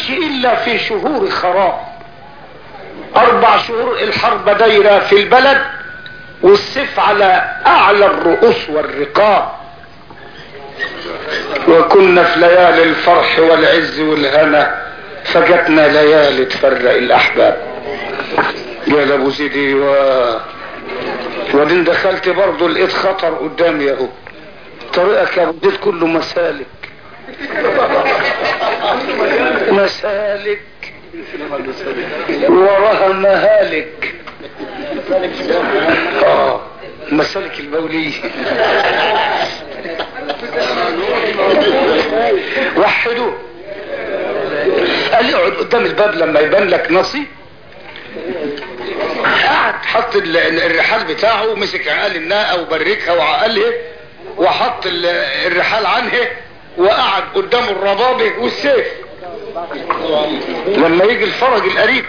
حصلش الا في شهور خراب اربع شهور الحرب دايرة في البلد والسيف على اعلى الرؤوس والرقاب وكنا في ليالي الفرح والعز والهنا فجتنا ليالي تفرق الاحباب قال ابو سيدي و وبعدين دخلت برضه لقيت خطر قدامي اهو طريقك يا ابو زيد كله مسالك مسالك وراها مهالك اه مسالك البولية وحدوا قال لي اقعد قدام الباب لما يبان لك نصيب قعد حط ال- ال- الرحال بتاعه ومسك عقال الناقة وبركها وعقلها وحط ال- الرحال عنها وقعد قدام الربابة والسيف لما يجي الفرج القريب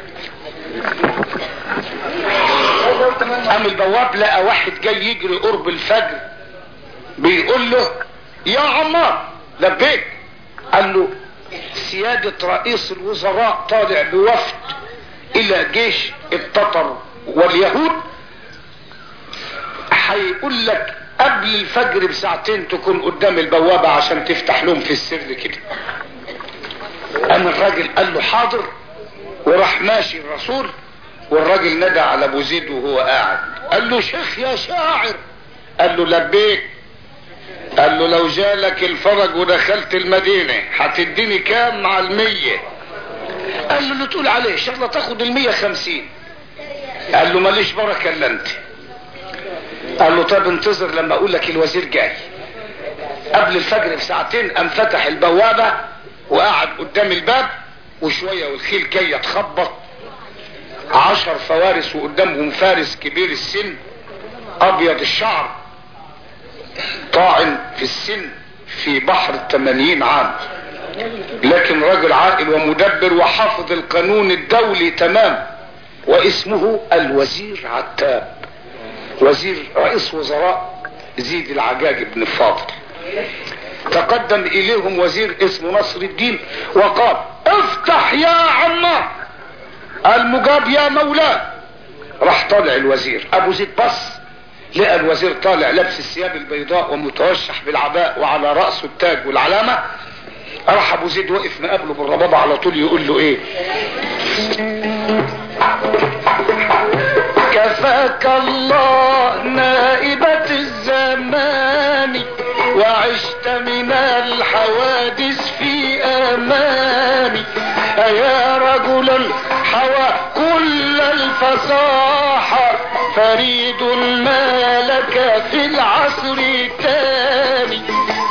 قام البواب لقى واحد جاي يجري قرب الفجر بيقول له يا عمار لبيك قال له سيادة رئيس الوزراء طالع بوفد الى جيش التتر واليهود هيقول لك قبل الفجر بساعتين تكون قدام البوابة عشان تفتح لهم في السر كده قام الراجل قال له حاضر وراح ماشي الرسول والراجل ندى على ابو زيد وهو قاعد قال له شيخ يا شاعر قال له لبيك قال له لو جالك الفرج ودخلت المدينة هتديني كام مع المية قال له اللي تقول عليه ان شاء الله تاخد المية خمسين قال له ماليش بركة الا انت قال له طب انتظر لما اقول لك الوزير جاي قبل الفجر بساعتين قام فتح البوابة وقعد قدام الباب وشوية والخيل جاية تخبط عشر فوارس وقدامهم فارس كبير السن ابيض الشعر طاعن في السن في بحر التمانين عام لكن راجل عاقل ومدبر وحافظ القانون الدولي تمام واسمه الوزير عتاب وزير رئيس وزراء زيد العجاج بن فاضل تقدم اليهم وزير اسمه نصر الدين وقال افتح يا عمار المجاب يا مولاه راح طالع الوزير ابو زيد بص لقى الوزير طالع لابس الثياب البيضاء ومتوشح بالعباء وعلى رأسه التاج والعلامة راح ابو زيد وقف مقابله بالربابة على طول يقول له ايه كفاك الله نائبة الزمان وعشت من الحوادث في امان يا رجلا حوى كل الفصاحة فريد ما لك في العصر التاني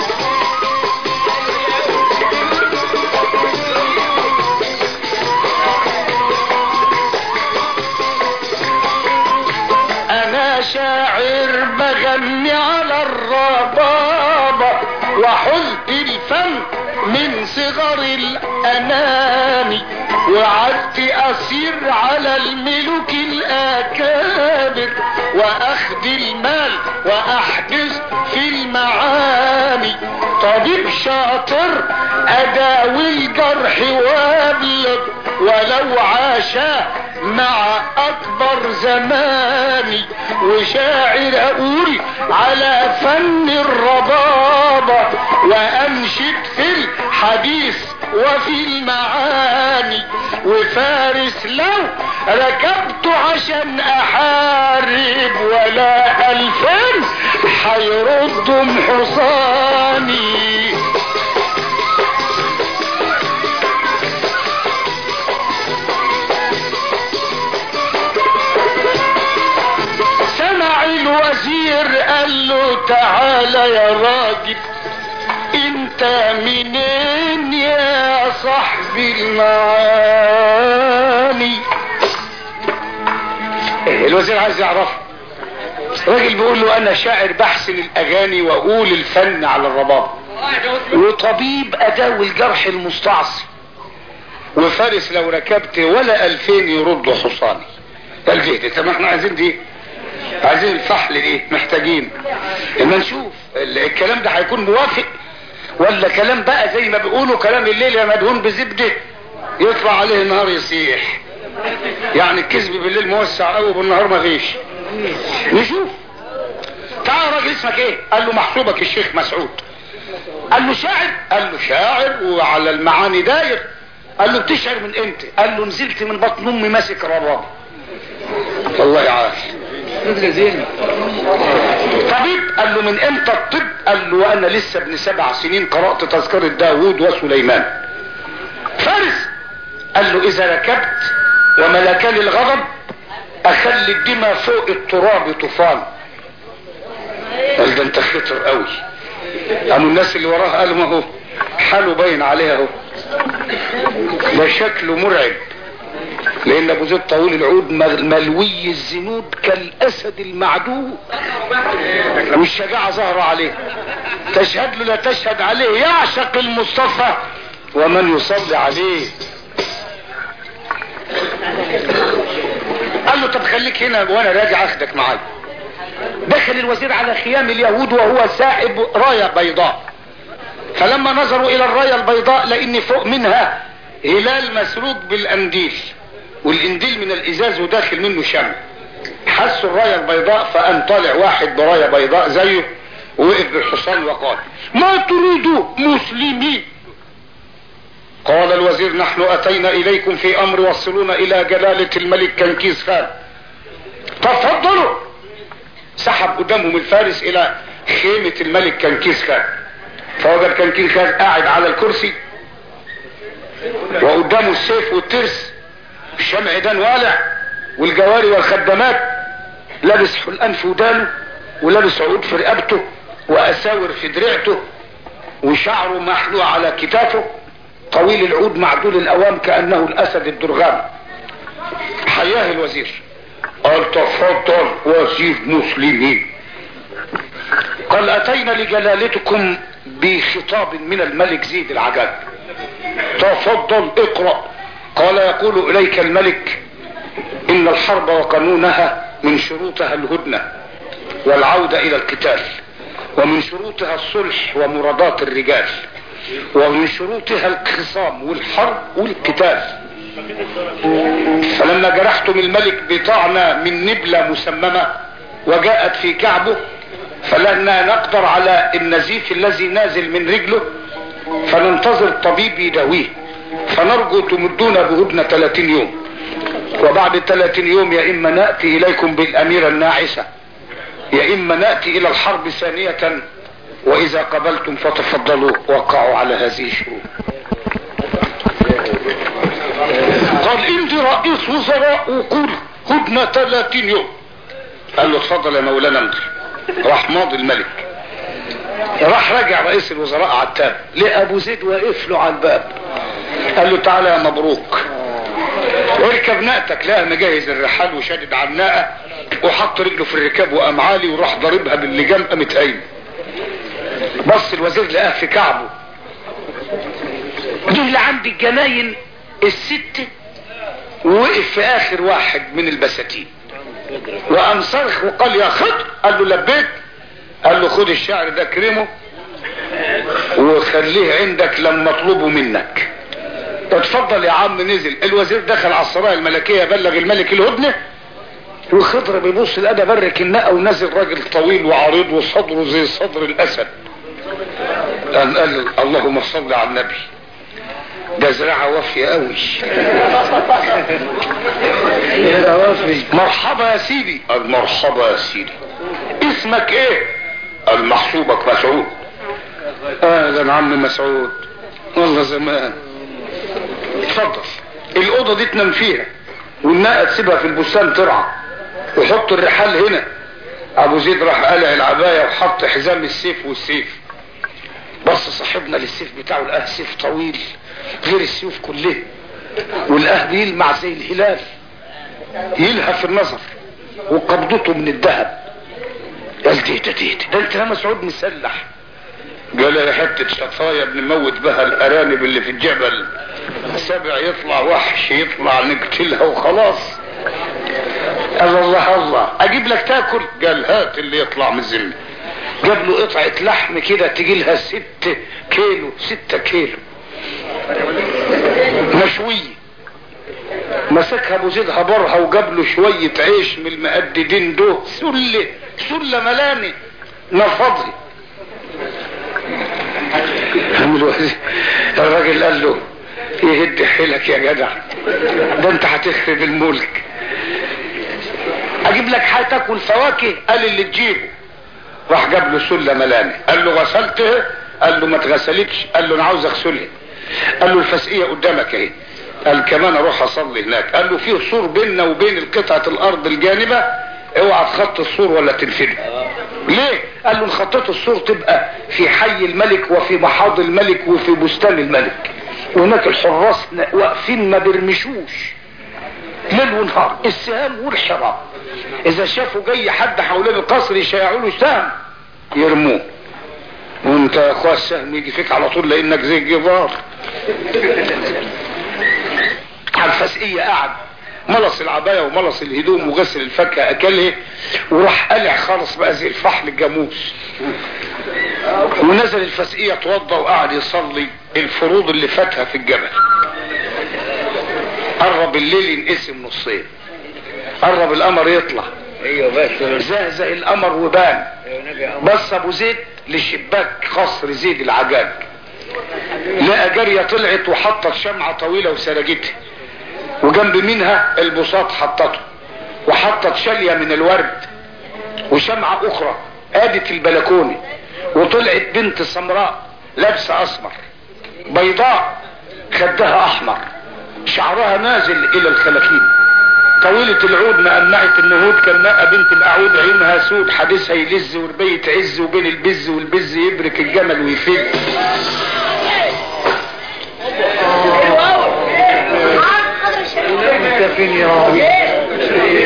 انا شاعر بغني على الربابة وحزن الفن من صغر الانام وعدت اسير على الملوك الاكابر واخذ المال واحدث في المعامي طبيب شاطر اداوي الجرح وابلغ ولو عاشا مع اكبر زماني وشاعر اقول على فن الربابة وانشد في الحديث وفي المعاني وفارس لو ركبت عشان احارب ولا الفين حيردهم حصاني سمع الوزير قال له تعالى يا راجل انت منين يا صاحبي المعاني الوزير عايز يعرف راجل بيقول له انا شاعر بحسن الاغاني واقول الفن على الرباب وطبيب اداوي الجرح المستعصي وفارس لو ركبت ولا الفين يردوا حصاني قال دي طب ما احنا عايزين دي عايزين الفحل دي محتاجين اما نشوف ال- الكلام ده هيكون موافق ولا كلام بقى زي ما بيقولوا كلام الليل يا مدهون بزبده يطلع عليه النهار يصيح يعني الكذب بالليل موسع قوي وبالنهار ما فيش نشوف تعال راجل اسمك ايه قال له محسوبك الشيخ مسعود قال له شاعر قال له شاعر وعلى المعاني داير قال له بتشعر من امتى قال له نزلت من بطن امي ماسك رباب والله عارف طبيب قال له من امتى الطب قال له وانا لسه ابن سبع سنين قرأت تذكرة داوود وسليمان فارس قال له اذا ركبت وملكني الغضب اخلي الدماء فوق التراب طوفان قال ده انت خطر قوي قاموا الناس اللي وراه قالوا ما هو حاله باين عليها اهو ده شكله مرعب لان ابو زيد طويل العود ملوي الزنود كالاسد المعدود والشجاعة ظهر عليه تشهد له لا تشهد عليه يعشق المصطفى ومن يصلي عليه قال له طب خليك هنا وانا راجع اخدك معايا دخل الوزير على خيام اليهود وهو ساحب راية بيضاء فلما نظروا الى الراية البيضاء لان فوق منها هلال مسروق بالانديل والانديل من الازاز وداخل منه شمع حسوا الراية البيضاء فقام طالع واحد براية بيضاء زيه ووقف بالحصان وقال ما تريدوا مسلمين قال الوزير نحن اتينا اليكم في امر وصلونا الى جلالة الملك كنكيز خان تفضلوا سحب قدامهم الفارس الى خيمة الملك كنكيز خان فوجد كنكيز خان قاعد على الكرسي وقدامه السيف والترس الشمع دان والع والجواري والخدامات لابس حلقان في ودانه ولابس عود في رقبته واساور في دراعته وشعره محلوع على كتافه طويل العود معدول الاوام كانه الاسد الدرغام حياه الوزير قال تفضل وزير مسلمين قال اتينا لجلالتكم بخطاب من الملك زيد العجاب تفضل اقرأ قال يقول اليك الملك ان الحرب وقانونها من شروطها الهدنة والعودة الى القتال ومن شروطها الصلح ومرادات الرجال ومن شروطها الخصام والحرب والقتال فلما جرحتم الملك بطعنة من نبلة مسممة وجاءت في كعبه فلنا نقدر على النزيف الذي نازل من رجله فننتظر طبيب يداويه فنرجو تمدونا بهدنة 30 يوم وبعد 30 يوم يا اما نأتي اليكم بالاميرة الناعسة يا اما نأتي الى الحرب ثانية واذا قبلتم فتفضلوا وقعوا على هذه الشروط قال انت رئيس وزراء وقول هدنة 30 يوم قال له اتفضل يا مولانا امضي راح ماضي الملك راح رجع رئيس الوزراء عتاب لابو زيد واقف له على الباب قال له تعالى يا مبروك اركب ناقتك لا مجهز الرحال وشادد على الناقه وحط رجله في الركاب وقام عالي وراح ضاربها باللجام قامت قايمه بص الوزير لقاه في كعبه جه لعند الجناين الست ووقف في اخر واحد من البساتين وقام صرخ وقال يا خضر قال له لبيت قال له خد الشعر ده كرمه وخليه عندك لما اطلبه منك اتفضل يا عم نزل الوزير دخل على السرايا الملكيه بلغ الملك الهدنه وخضر بيبص لقى برك النقى ونزل راجل طويل وعريض وصدره زي صدر الاسد قال, قال اللهم صل على النبي ده زراعة وافية قوي مرحبا يا سيدي قال مرحبا يا سيدي اسمك ايه قال محسوبك مسعود اهلا عم مسعود والله زمان اتفضل الاوضه دي تنام فيها والناقه تسيبها في البستان ترعى وحط الرحال هنا ابو زيد راح قلع العبايه وحط حزام السيف والسيف بص صاحبنا للسيف بتاعه لقاه سيف طويل غير السيوف كلها ولقاه بيلمع زي الهلال يلهف النظر وقبضته من الذهب قال دي ده دي ده انت يا مسعود مسلح قال يا حتة شطايا بنموت بها الارانب اللي في الجبل سبع يطلع وحش يطلع نقتلها وخلاص قال الله الله اجيب لك تاكل قال هات اللي يطلع من الذمه جاب له قطعة لحم كده تجي لها ست كيلو ستة كيلو مشوية مسكها ابو زيد هبرها وجاب له شوية عيش من المقددين دول سلة سلة ملاني نفضي الراجل قال له يهد حيلك يا جدع ده انت هتخرب الملك اجيب لك حاجه تاكل فواكه قال اللي تجيبه راح جاب له سله ملاني قال له غسلتها قال له ما اتغسلتش قال له انا عاوز اغسلها قال له الفسقيه قدامك اهي قال كمان اروح اصلي هناك قال له في سور بيننا وبين قطعه الارض الجانبه اوعى تخط السور ولا تنفده ليه قال له خطيت السور تبقى في حي الملك وفي محاض الملك وفي بستان الملك وهناك الحراس واقفين ما بيرمشوش ليل ونهار السهام والحرام اذا شافوا جاي حد حوالين القصر يشيعوا له سهم يرموه وانت يا اخويا السهم يجي فيك على طول لانك زي الجبار على الفسقية قعد ملص العباية وملص الهدوم وغسل الفاكهة اكلها وراح قلع خالص بقى زي الفحل الجاموس ونزل الفسقية اتوضى وقعد يصلي الفروض اللي فاتها في الجبل قرب الليل ينقسم نصين قرب القمر يطلع ايوه بس زهزه القمر وبان بص ابو زيد لشباك قصر زيد العجاج لقى جارية طلعت وحطت شمعة طويلة وسرجتها وجنب منها البساط حطته وحطت شالية من الورد وشمعة اخرى ادت البلكونة وطلعت بنت سمراء لابسة اسمر بيضاء خدها احمر شعرها نازل الى الخلاخين طويلة العود مقنعة النهود كالناقة بنت الأعود عينها سود حديثها يلز وربية عز وبين البز والبز يبرك الجمل ويفل انت فين يا رب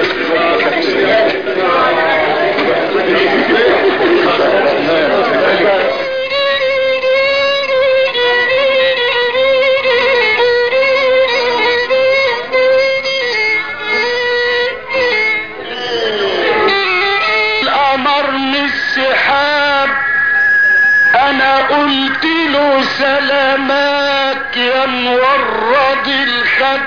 القمر من السحاب انا قلت له سلامات يا مورد الخد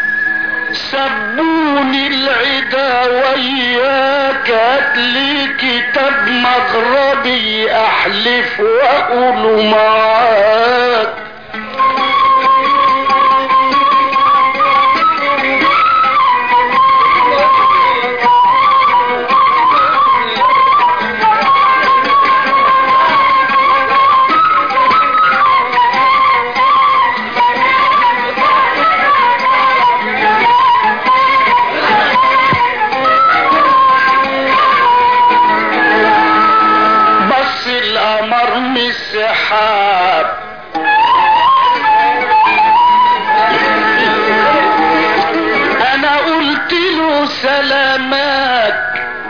سبوني العدا وياك هاتلي كتاب مغربي احلف واقول معاك بص القمر من السحاب انا قلت له سلامات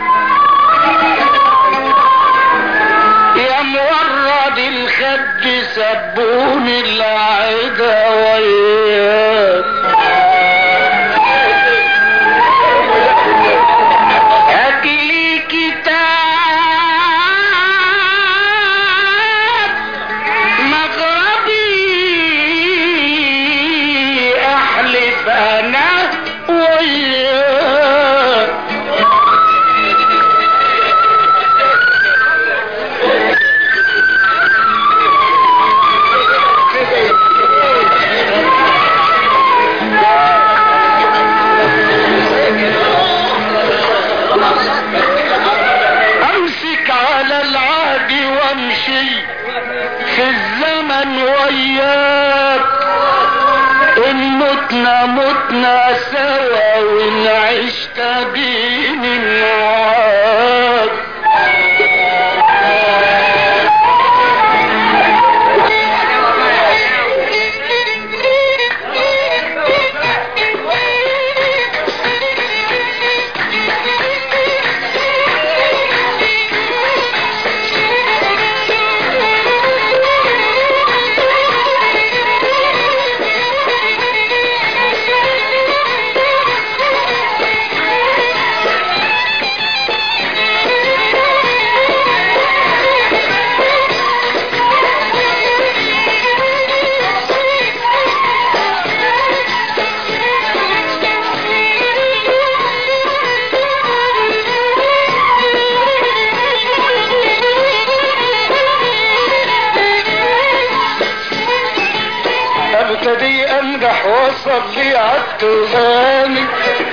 يا مورد الخد سبوني العدا وياك هاتلي كتاب مغربي احلف انا وياك امسك على العهد وامشي في الزمن وياك ان متنا متنا سوا وان عشت بيني معاك اني امدح واصلي عالتهاني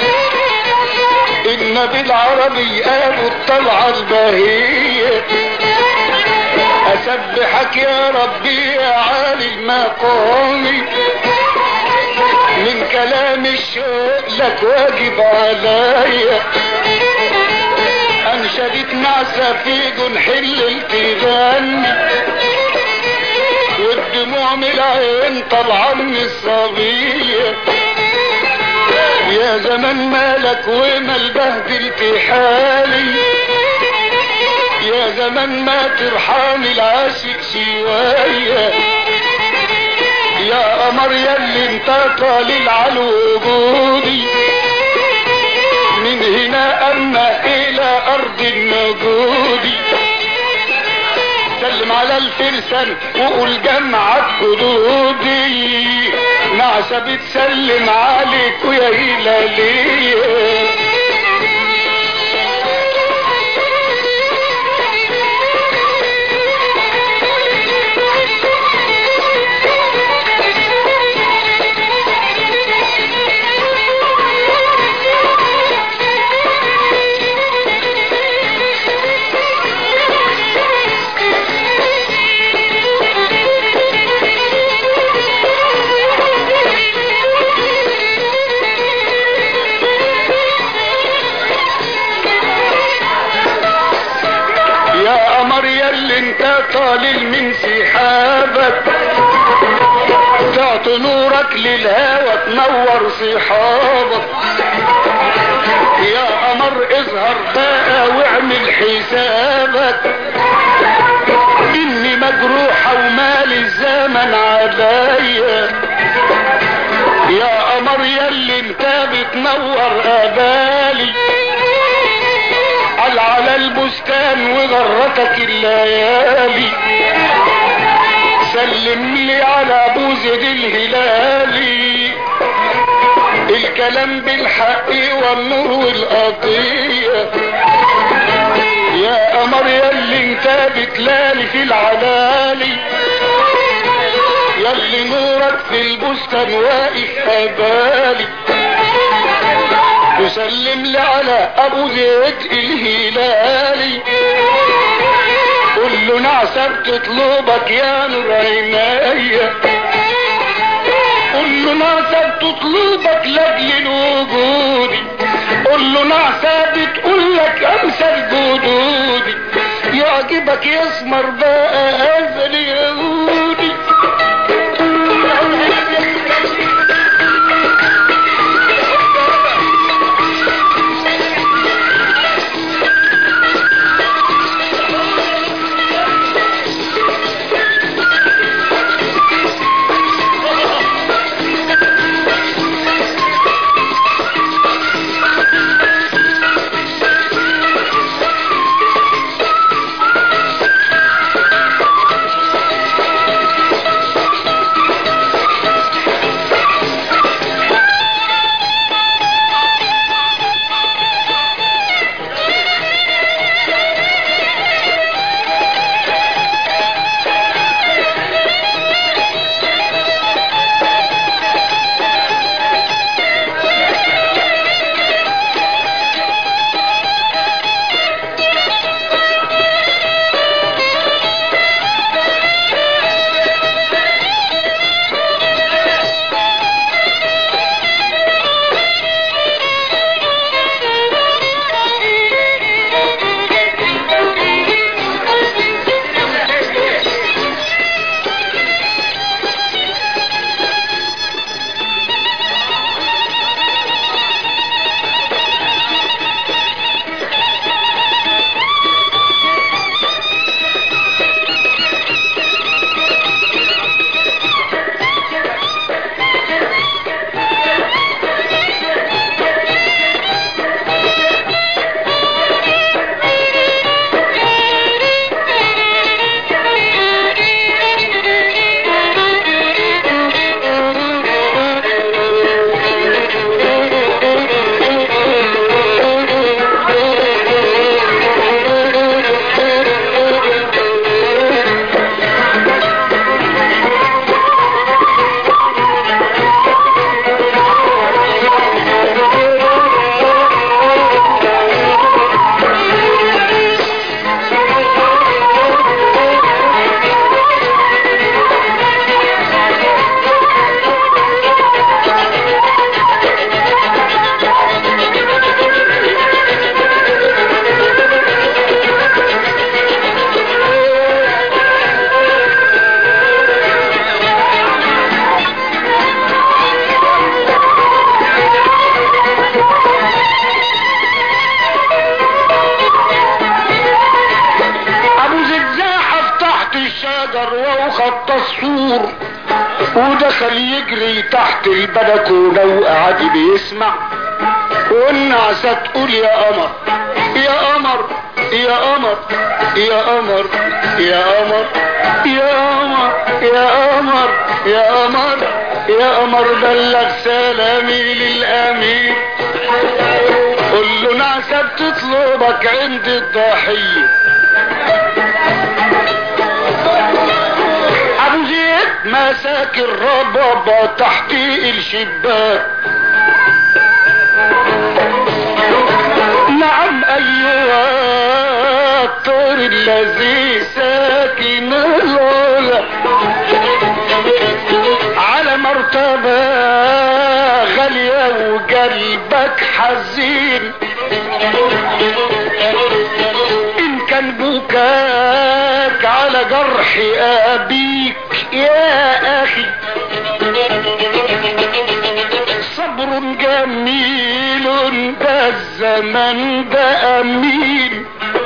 النبي العربي قالوا الطلعة البهية اسبحك يا ربي يا عالي المقام من كلام الشوق لك واجب عليا انشدت مع سفيد حل تغني والدموع من العين طالعه من الصبيه يا زمان مالك وما البهدلت حالي يا زمان ما ترحم العاشق شويه يا قمر ياللي انت طالع على وجودي من هنا اما الى ارض النجود سلم على الفرسان وقول جمعت حدودي نعسة بتسلم عليك ويا هلالي يا قمر ياللي انت طالل من سحابك تعطي نورك للهوى تنور صحابك يا قمر اظهر بقى واعمل حسابك اني مجروحة ومال الزمن عليا يا قمر ياللي انت بتنور ابالي على على البستان وغرتك الليالي سلم لي على ابو زيد الهلالي الكلام بالحق والنور والقضية يا قمر ياللي انت بتلالي في العلالي ياللي نورك في البستان واقف قبالي تسلم لي على ابو زيد الهلالي قول له نعسة بتطلبك يا نور عينيا قول له نعسة بتطلبك لاجل وجودي قول له نعسة بتقول لك امثل جدودي يعجبك يسمر بقى ازل يهودي وتخطى السور ودخل يجري تحت البلكونة وقعد بيسمع والنعسة تقول يا قمر يا قمر يا قمر يا قمر يا قمر يا قمر يا قمر يا قمر يا قمر بلغ سلامي للامير قل له نعسة بتطلبك عند الضحية ابو زيد مساك الربابة تحت الشباك نعم ايها الطير الذي ساكن العلا على مرتبة غالية وقلبك حزين ان كان بكاك على جرح ابيك يا اخي صبر جميل ده الزمن ده امين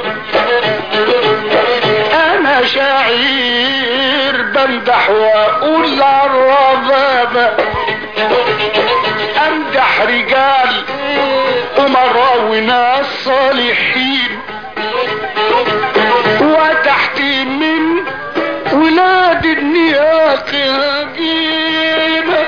انا شاعر بمدح واقول الربابة امدح رجال امراء وناس صالحين وتحت من ولاد النياق هجيمة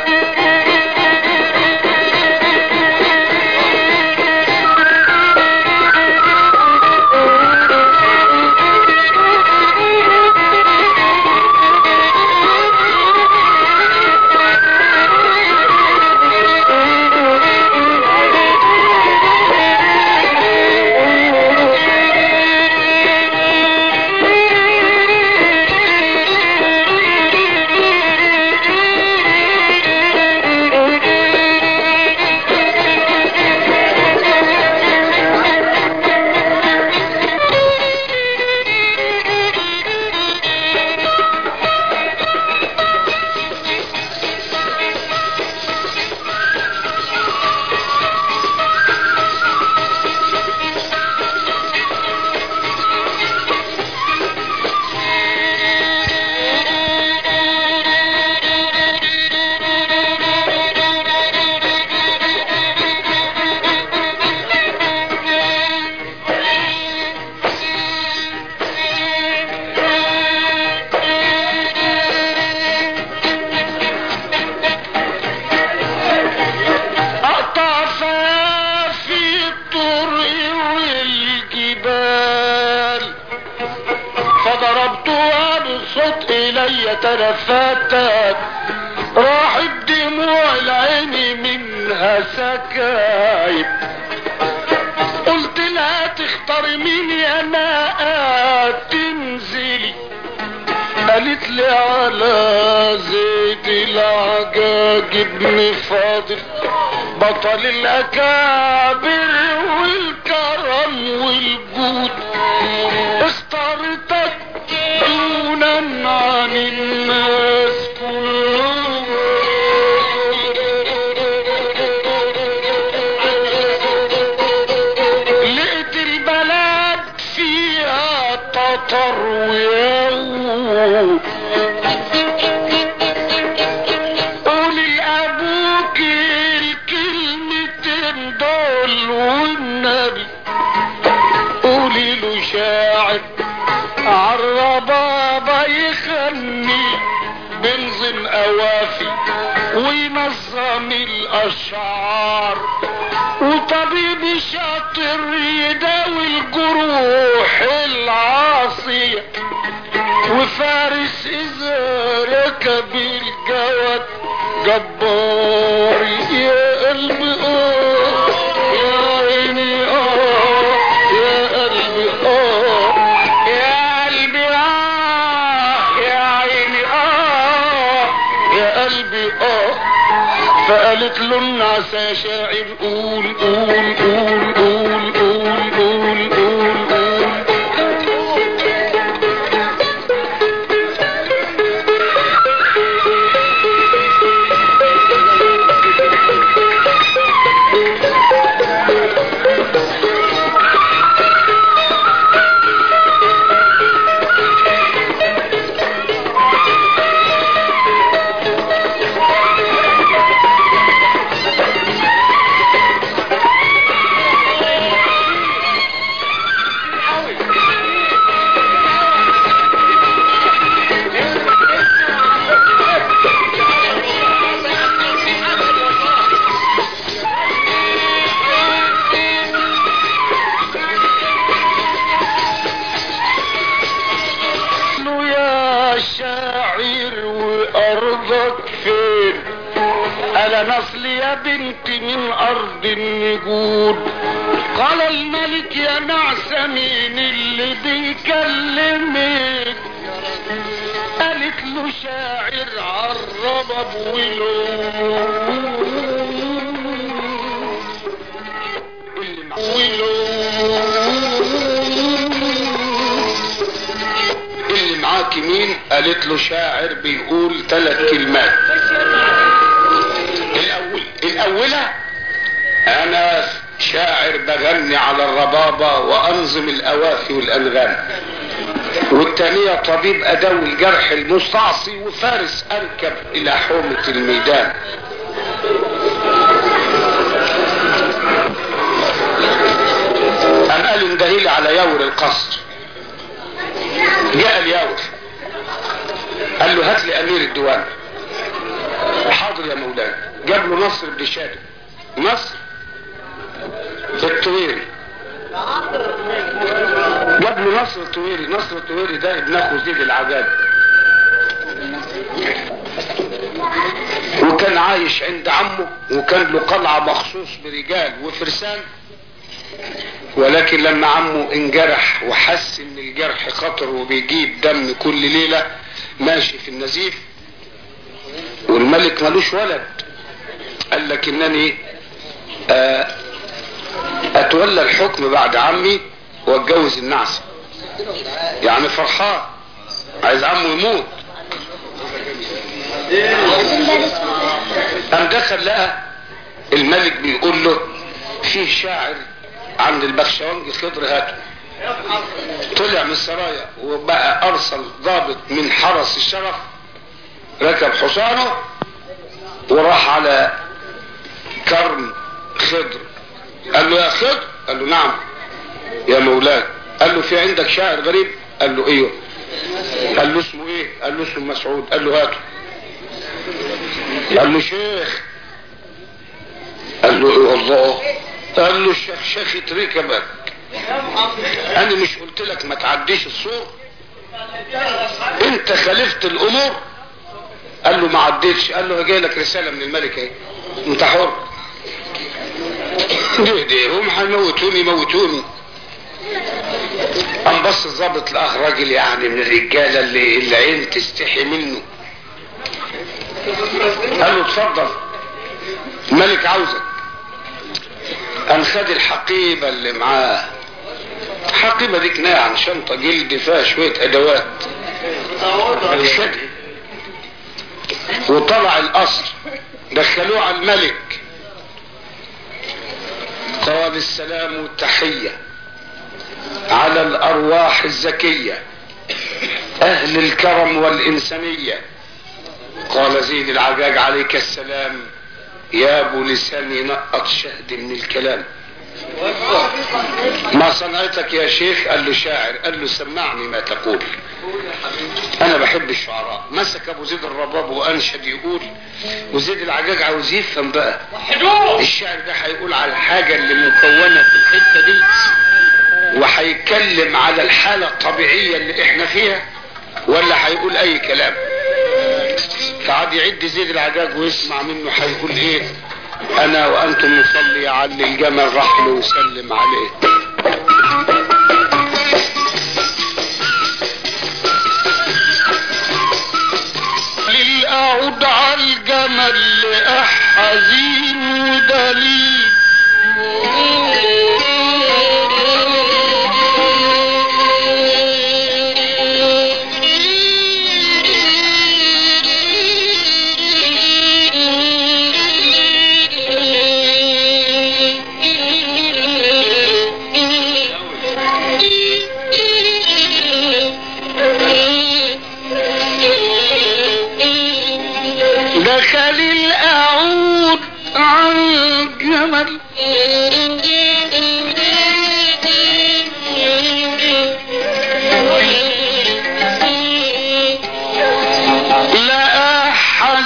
اقطع في الطرق والجبال فضربتها بالصوت الي تلفتت راحت دموع العين منها سكايب قلت لها تختار مين يا ناقة تنزلي قالت لي على زيد العجاج ابن فاضل بطل الاكابر والكرم والجود اخترتك دونا عن الناس كلهم لقيت البلد فيها تطر ويوم قولي لابوك الكلمتين دول والنبي قولي له شاعر عالربابة يخني بنظم اوافي وينظم الاشعار وطبيب شاطر يداوي الجروح العاصيه وفارس اذا ركب الجواد جبار يا قلبي اه يا عيني اه يا قلبي اه يا قلبي اه يا عيني اه يا قلبي اه فقالت له النعسى شاعر قول قول قول قول قول قول قول قول اصل يا بنت من ارض النجود قال الملك يا نعسة مين اللي بيكلمك قالت له شاعر عالربب ولو اللي مع- اللي معاك مين قالت له شاعر بيقول ثلاث كلمات الاول الاولى انا شاعر بغني على الربابة وانظم الاوافي والانغام والثانية طبيب اداوي الجرح المستعصي وفارس اركب الى حومة الميدان قام قال اندهيلي على يور القصر جاء اليور قال له هات لي امير الديوان حاضر يا مولاي جاب له نصر بن شادي نصر الطويري جاب له نصر الطويري نصر الطويري ده ابن اخو زيد العجاب وكان عايش عند عمه وكان له قلعة مخصوص برجال وفرسان ولكن لما عمه انجرح وحس ان الجرح خطر وبيجيب دم كل ليلة ماشي في النزيف والملك ملوش ولد قال لك انني آه، اتولى الحكم بعد عمي واتجوز النعسة يعني فرحان عايز عمه يموت قام دخل لقى الملك بيقول له فيه شاعر عند البخشوانجي خضر هاته طلع من السرايا وبقى ارسل ضابط من حرس الشرف ركب حصانه وراح على كرم خضر قال له يا خضر قال له نعم يا مولاي قال له في عندك شاعر غريب قال له ايوه قال له اسمه ايه قال له اسمه مسعود قال له هاته قال له شيخ قال له ايه والله قال له الشخشخة ركبك انا مش قلت لك ما تعديش السور انت خالفت الامور قال له ما عديتش قال له جاي لك رساله من الملك اهي انت حر دي دي هم هيموتوني موتوني قام بص الظابط الاخ راجل يعني من الرجاله اللي العين تستحي منه قال له اتفضل الملك عاوزك قام خد الحقيبه اللي معاه الحقيبه دي كنايه عن شنطه جلد فيها شويه ادوات خدها وطلع القصر دخلوه على الملك قال السلام والتحية على الأرواح الزكية أهل الكرم والإنسانية قال زيد العجاج عليك السلام يا أبو لسان ينقط شهد من الكلام ما صنعتك يا شيخ قال له شاعر قال له سمعني ما تقول انا بحب الشعراء مسك ابو زيد الرباب وانشد يقول وزيد العجاج عاوز يفهم بقى الشعر ده هيقول على الحاجة اللي مكونة في الحتة دي وهيتكلم على الحالة الطبيعية اللي احنا فيها ولا هيقول اي كلام فعاد يعد زيد العجاج ويسمع منه هيقول ايه انا وانتم نصلي على الجمل رحل وسلم عليه للأعود على الجمل لأح حزين ودليل دخل الأعود على الجمل لقى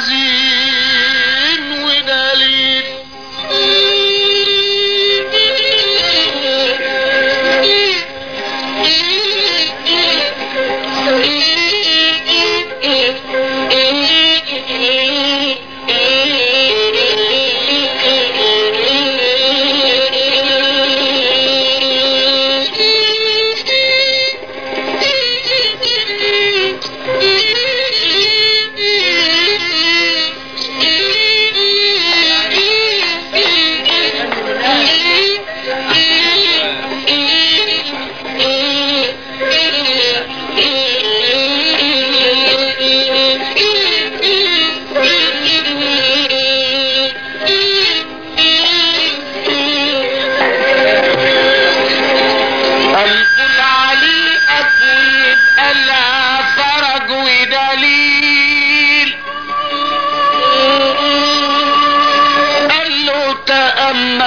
حزين ودليل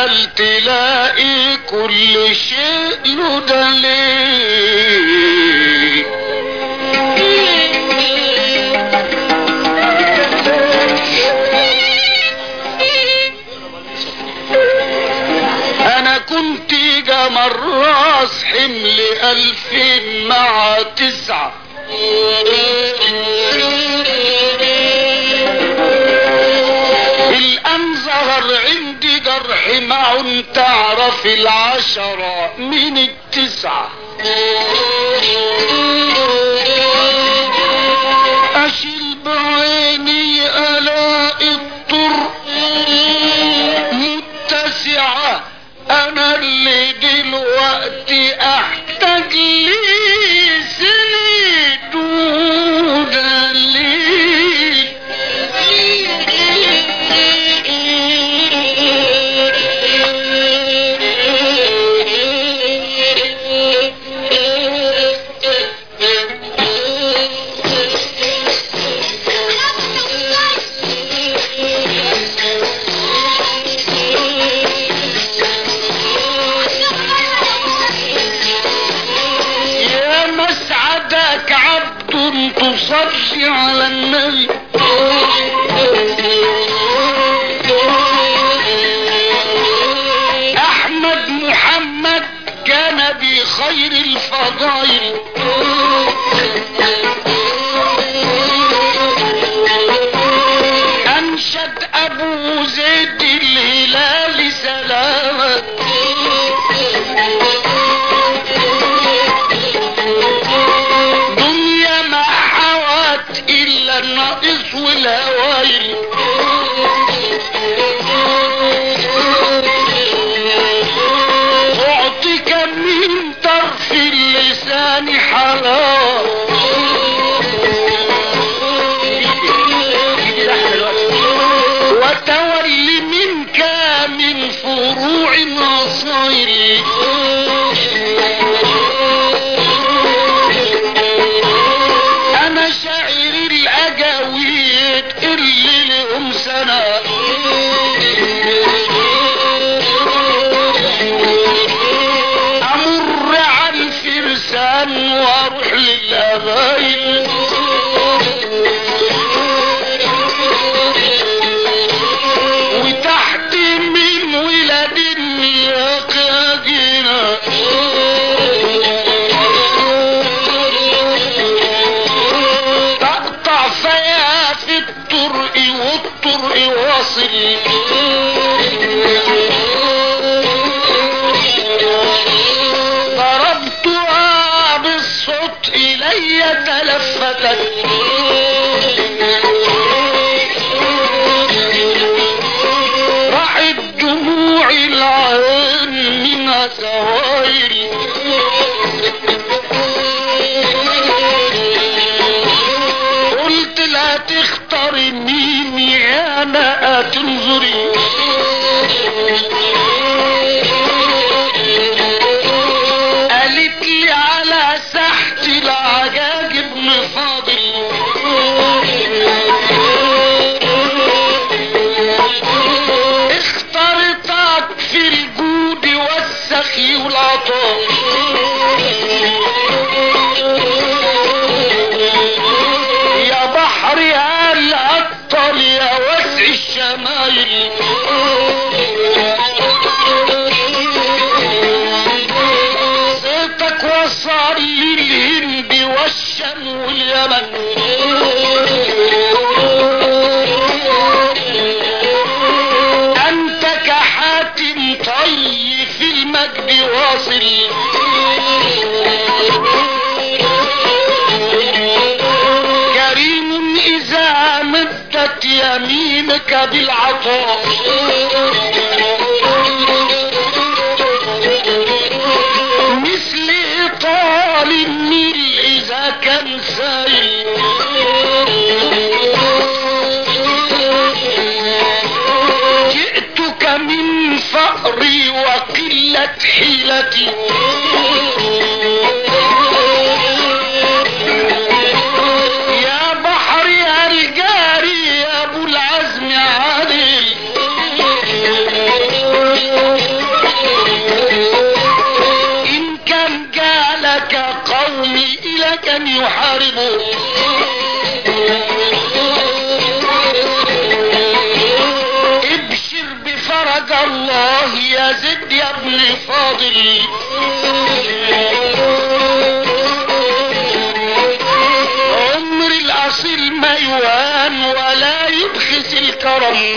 تسأل تلاقي كل شيء له دليل انا كنت جمر راس حمل الفين مع تسعة الان ظهر عندي جرح معن تعرف العشرة من التسعة اشيل بعيني الاقي الطرق متسعة انا اللي دلوقتي احتاج لي سنين ودليل يا مسعدك عبد تصلي على النبي احمد محمد كان بخير الفضائل انشد ابو زيد الهلال سلامه دنيا ما حوت الا الناقص والهوايل اعطيك من طرف اللسان حلاوه وتولي منك من فروع نصير انا شاعر الاجاويد اللي لهم سنة امر على الفرسان واروح للابايل وتحت من ولاد النياق اجينا تقطع فيا في الطرق والطرق واصل ضربتها بالصوت الي تلفتت راحت دموع العين من سوائل قلت لا تختاري مين يا انا تنظري قالت لي على ساحة العجاج ابن فاضل اخترتك في الجود والسخي والعطاء يا بحر يا الأبطال يا وسع الشمايل صوتك وصل للهند والشام واليمن انت كحاتم طي في المجد واصل كريم اذا مدت يمينك بالعطاء مثل طال النيل اذا كان سايل جئتك من فقري وقلة حيلتي يا بحر يا الجاري يا ابو العزم عادل كان يحاربه ابشر بفرج الله يا زد يا ابن فاضل عمر الاصيل ما يوان ولا يبخس الكرم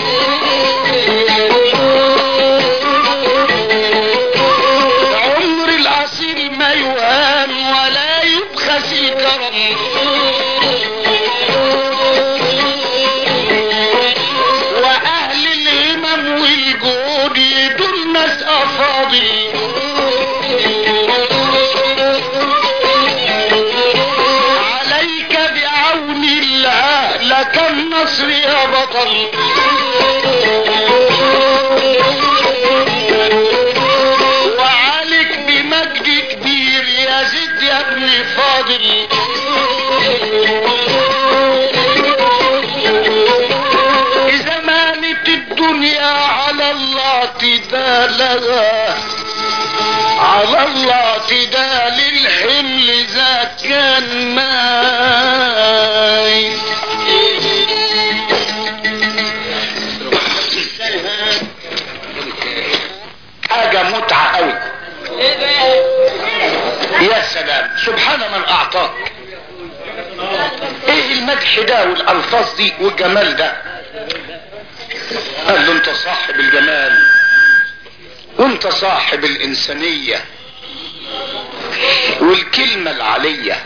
عمر الاصيل ما يوان ولا يبخس الكرم واهل الهمم والجود دول ناس افاضل عليك بعون الله لك النصر يا بطل وعليك بمجد كبير يا زد يا ابن فاضل إذا مالت الدنيا على الله تدالها على الله تدال الحمل ذا كان ماي حاجة متعة قوي يا سلام سبحان من اعطاك ايه المدح ده والالفاظ دي والجمال ده قال له انت صاحب الجمال وانت صاحب الانسانية والكلمة العالية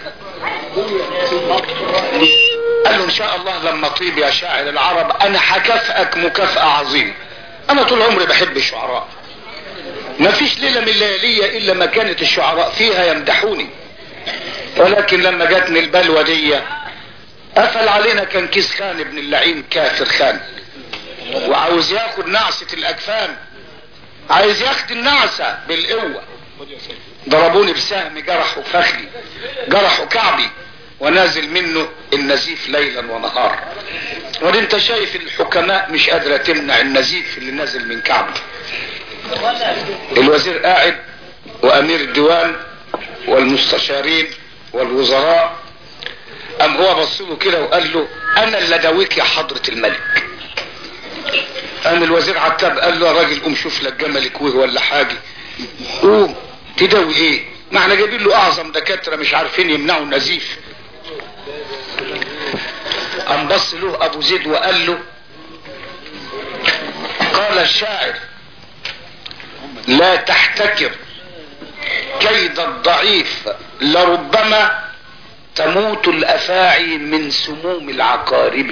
قال له ان شاء الله لما طيب يا شاعر العرب انا هكافئك مكافأة عظيمة انا طول عمري بحب الشعراء ما فيش ليلة من الليالية الا ما كانت الشعراء فيها يمدحوني ولكن لما جاتني البلوى دي قفل علينا كان كيس خان ابن اللعين كافر خان وعاوز ياخد نعسة الاجفان عايز ياخد النعسة بالقوة ضربوني بسهم جرحوا فخري جرحوا كعبي ونازل منه النزيف ليلا ونهار وانت انت شايف الحكماء مش قادرة تمنع النزيف اللي نازل من كعبي الوزير قاعد وامير الديوان والمستشارين والوزراء قام هو بص له كده وقال له انا اللي اداويك يا حضرة الملك قام الوزير عتاب قال له يا راجل قوم شوف لك جمل كويه ولا حاجه قوم تداوي ايه ما احنا جايبين له اعظم دكاتره مش عارفين يمنعوا النزيف قام بص له ابو زيد وقال له قال الشاعر لا تحتكر كيد الضعيف لربما تموت الافاعي من سموم العقارب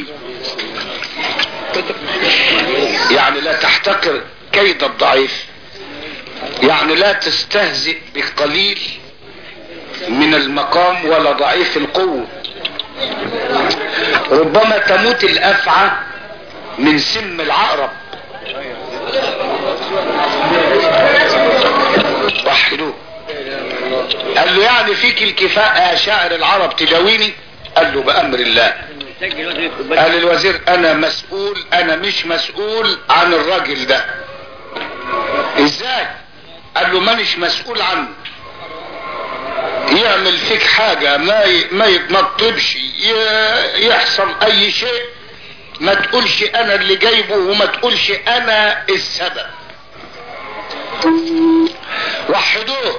يعني لا تحتقر كيد الضعيف يعني لا تستهزئ بقليل من المقام ولا ضعيف القوة ربما تموت الافعى من سم العقرب وحدوه قال له يعني فيك الكفاءة يا شاعر العرب تداويني قال له بأمر الله قال الوزير انا مسؤول انا مش مسؤول عن الراجل ده ازاي قال له مانيش مسؤول عنه يعمل فيك حاجة ما ي... ما يتنطبش ي... يحصل اي شيء ما تقولش انا اللي جايبه وما تقولش انا السبب وحدوه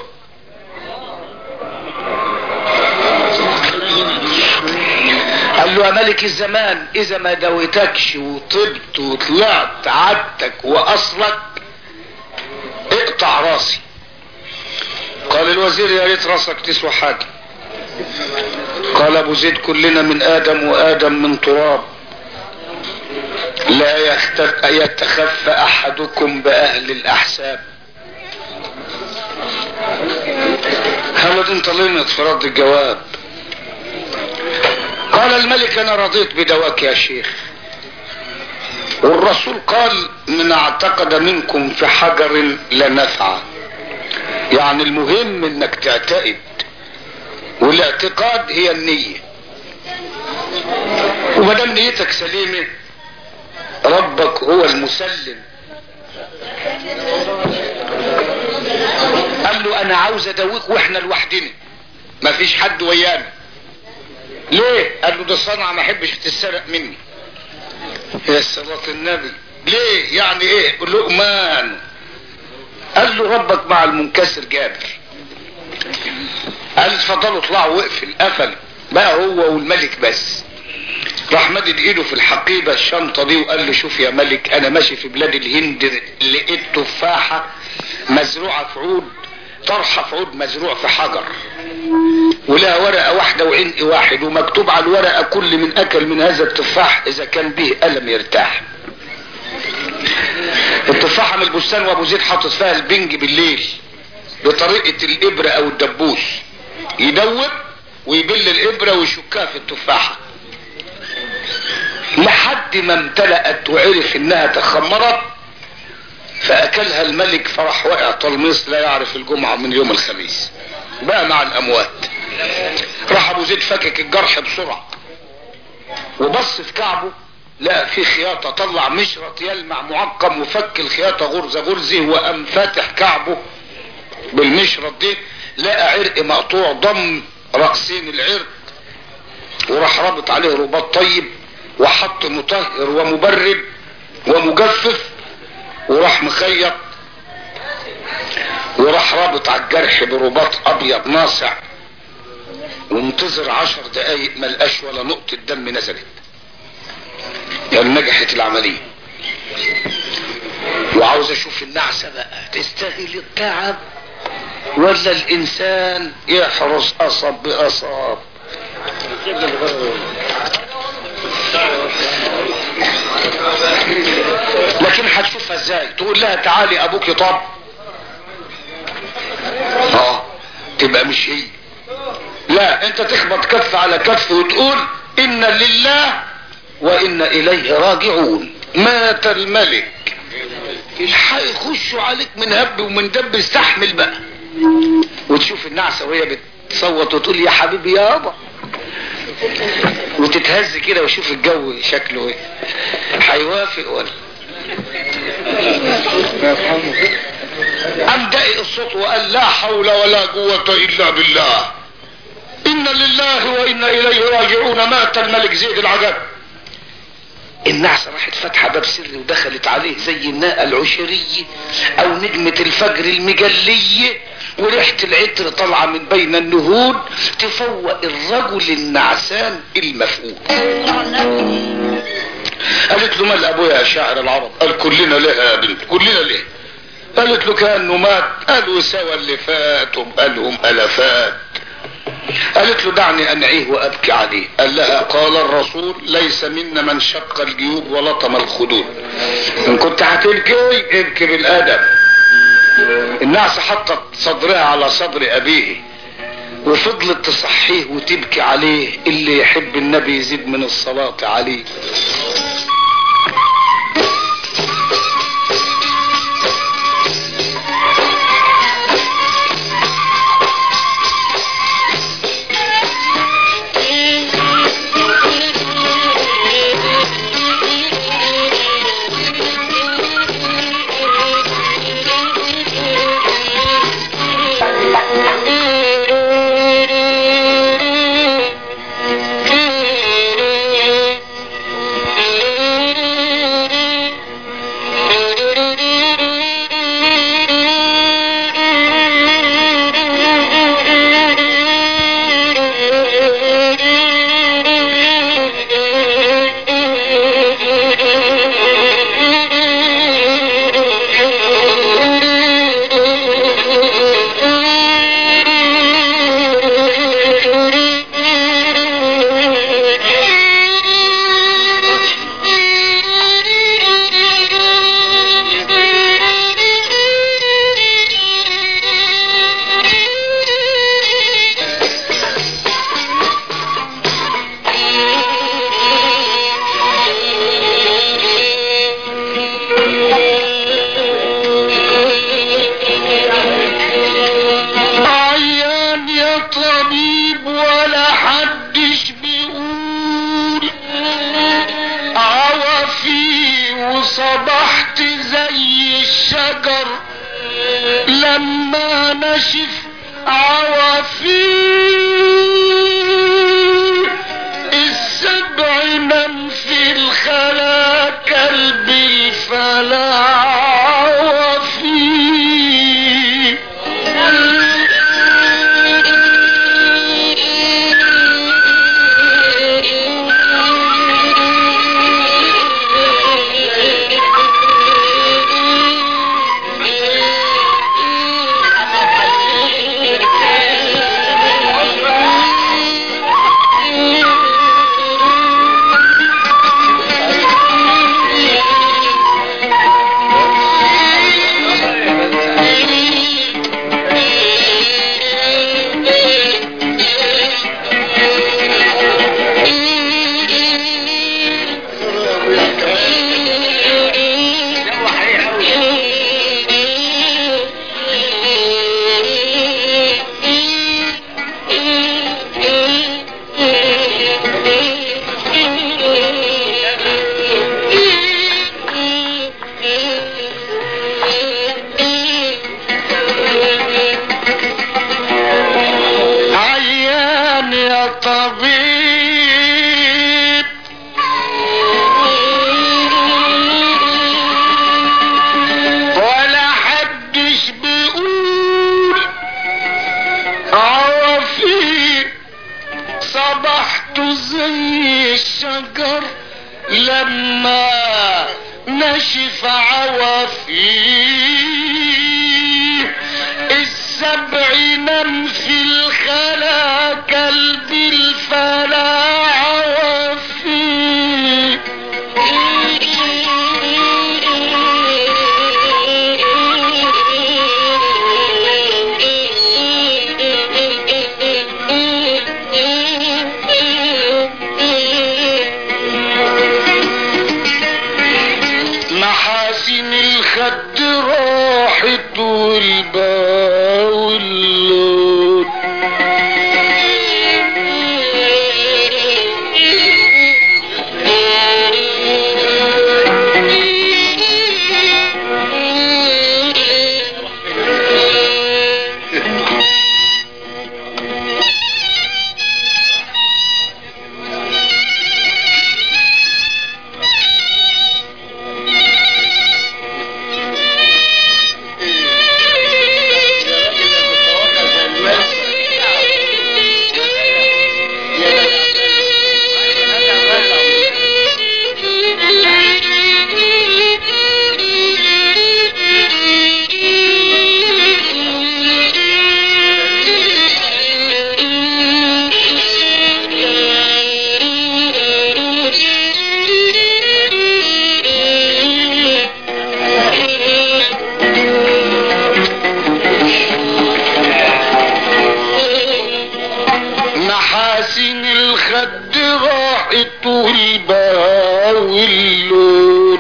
قال له يا ملك الزمان اذا ما دويتكش وطبت وطلعت عادتك واصلك اقطع راسي قال الوزير يا ريت راسك تسوى حاجه قال ابو زيد كلنا من ادم وادم من تراب لا يختف يتخفى احدكم باهل الاحساب خالد انت لمت في رد الجواب قال الملك انا رضيت بدواك يا شيخ والرسول قال من اعتقد منكم في حجر لنفع يعني المهم انك تعتقد والاعتقاد هي النية ومدام نيتك سليمة ربك هو المسلم قال له انا عاوز ادويك واحنا لوحدنا مفيش حد ويانا ليه قال له ده صنعة ما احبش تتسرق مني يا صلاة النبي ليه يعني ايه لقمان قال له ربك مع المنكسر جابر قال اتفضلوا اطلعوا واقفل قفل بقى هو والملك بس راح مدد ايده في الحقيبة الشنطة دي وقال له شوف يا ملك انا ماشي في بلاد الهند لقيت تفاحة مزروعة في عود طرحة في عود مزروع في حجر ولها ورقة واحدة وعنق واحد ومكتوب على الورقة كل من اكل من هذا التفاح اذا كان به الم يرتاح التفاحة من البستان وابو زيد حاطط فيها البنج بالليل بطريقة الابرة او الدبوس يدوب ويبل الابرة ويشكها في التفاحة لحد ما امتلأت وعرف انها تخمرت فاكلها الملك فرح وقع طلميس لا يعرف الجمعة من يوم الخميس بقى مع الاموات راح ابو زيد فكك الجرح بسرعة وبص في كعبه لقى في خياطة طلع مشرط يلمع معقم وفك الخياطة غرزة غرزة وقام فاتح كعبه بالمشرط دي لقى عرق مقطوع ضم رأسين العرق وراح رابط عليه رباط طيب وحط مطهر ومبرد ومجفف وراح مخيط وراح رابط على الجرح برباط ابيض ناصع ومنتظر عشر دقايق ملقاش ولا نقطة دم نزلت يعني نجحت العملية وعاوز اشوف النعسة بقى تستاهل التعب ولا الانسان يحرس قصب بقصب لكن هتشوفها ازاي تقول لها تعالي ابوك يطب اه تبقى مش هي لا انت تخبط كف على كف وتقول ان لله وان اليه راجعون مات الملك هيخشوا عليك من هب ومن دب استحمل بقى وتشوف النعسة وهي بتصوت وتقول يا حبيبي يابا وتتهز كده وشوف الجو شكله ايه هيوافق ولا قام دقق الصوت وقال لا حول ولا قوة الا بالله ان لله وانا اليه راجعون مات الملك زيد العجب النعسة راحت فاتحة باب سري ودخلت عليه زي الناقة العشرية او نجمة الفجر المجلية وريحة العطر طالعة من بين النهود تفوق الرجل النعسان المفقود قالت له مال ابويا يا شاعر العرب قال كلنا ليه يا بنت كلنا ليه قالت له كانه مات قالوا سوى اللي فاتوا بقالهم الافات قالت له دعني انعيه وابكي عليه قال لها قال الرسول ليس منا من شق الجيوب ولطم الخدود ان كنت هتبكي ابكي بالادب النعسة حطت صدرها على صدر ابيه وفضلت تصحيه وتبكي عليه اللي يحب النبي يزيد من الصلاة عليه عيان يا طبيب ولا حدش بيقول عوافي وصبحت زي الشجر لما نشف عوافي نم في الخلا كلب الفلا وفيه عيان يا طبيب ولا حدش بيقول عوافي صبحت زي الشجر لما نشف عوافيه السبع نم في الخلا كلب الفلا عوافيه محاسن الخد راحت والباء واللون محاسن الخد راحت والباء واللون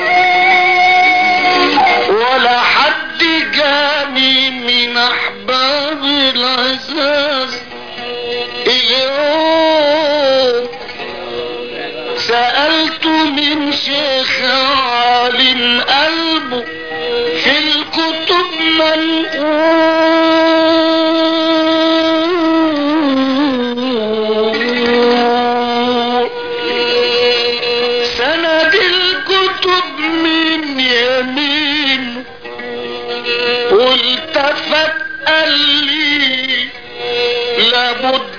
ولا حد جاني من احباب العزاز اليوم سألت من شيخ عالم قلبه في الكتب منقول سند الكتب من يمين والتفت قال لي لابد